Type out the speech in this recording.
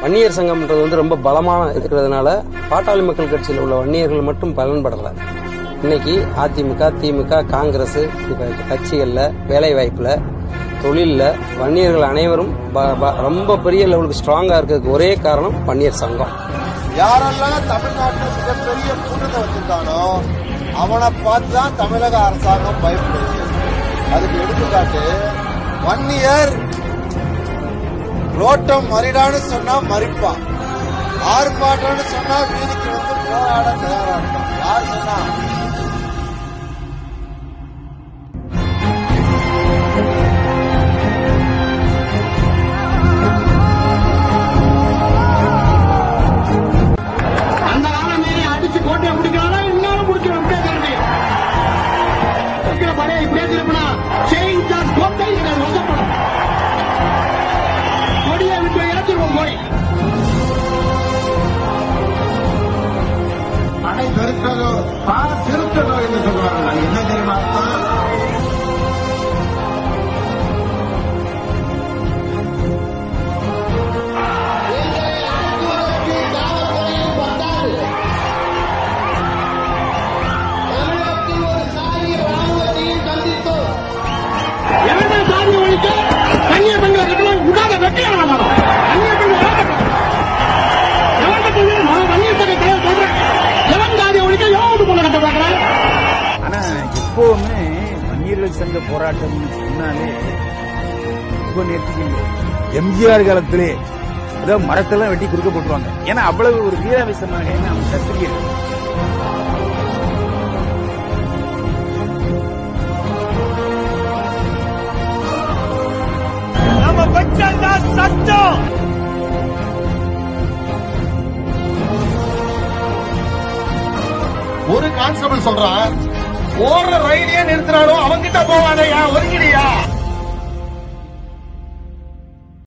வன்னியர் சங்கம்ன்றது வந்து ரொம்ப பலமான இருக்கிறதுனால பாட்டாளி மக்கள் கட்சியில் உள்ள வன்னியர்கள் மட்டும் பலன்படல இன்னைக்கு அதிமுக திமுக காங்கிரஸ் இப்ப கட்சிகள்ல வேலை வாய்ப்புல தொழில்ல வன்னியர்கள் அனைவரும் ப- ப- ரொம்ப பெரிய லெவலுக்கு ஸ்ட்ராங்கா இருக்கிறதுக்கு ஒரே காரணம் வன்னியர் சங்கம் யாரெல்லாம் தமிழ்நாட்டில் மிகப்பெரிய புண்ணியத்தை வச்சிருக்கானோ அவனை பார்த்து தான் தமிழக அரசாங்கம் பயப்படுது அதுக்கு எடுத்துக்காட்டு வன்னியர் ரோட்டம் மறிடான்னு சொன்னா மறிப்பான் ஆர்ப்பாட்டம்னு சொன்னா வீதிக்கு வந்து போராட தயாரா இருப்பான் யார் சொன்னா அந்த காலம் மீறி அடிச்சு கோட்டையை பிடிக்கிறானா இன்னொரு முடிக்கணும் பேசுறது இருக்கிற படையை இப்படியே திருப்பினா செயின் சார்ஜ் கோட்டை இதை வசப்படும் கொடியை விட்டு இறக்கிடுவோம் போய் படை பெருத்ததோ பா திருத்ததோ என்று சொல்றாங்க அது என்ன தெரியுமா அர்த்தம்? எவன்டா சாதி ஒழிக்க கன்னிய பெண்களை கட்டலாம் உடாத வெட்டியான மரம் கன்னிய பெண்கள் எவன் கட்டணும் நான் வன்னிய சங்க தலைவர் சொல்றேன் எவன் சாதி ஒழிக்க எவன் பொண்ணு கட்ட பார்க்கறேன் ஆனா எப்பவுமே வன்னியர்கள் சங்க போராட்டம் சொன்னாலே இப்போ நேர்த்திக்கு எம்ஜிஆர் காலத்திலே ஏதோ மரத்தெல்லாம் வெட்டி குறுக்க போட்டுருவாங்க ஏன்னா அவ்வளவு ஒரு வீராவேசமாக அவங்க கத்திரிக்கை நம்ம பச்சாதான் சட்டம் ஒரு கான்ஸ்டபிள் சொல்றான் ஓடுற ரயிலையே நிறுத்தினாலும் அவங்கிட்ட போவாதையா ஒரு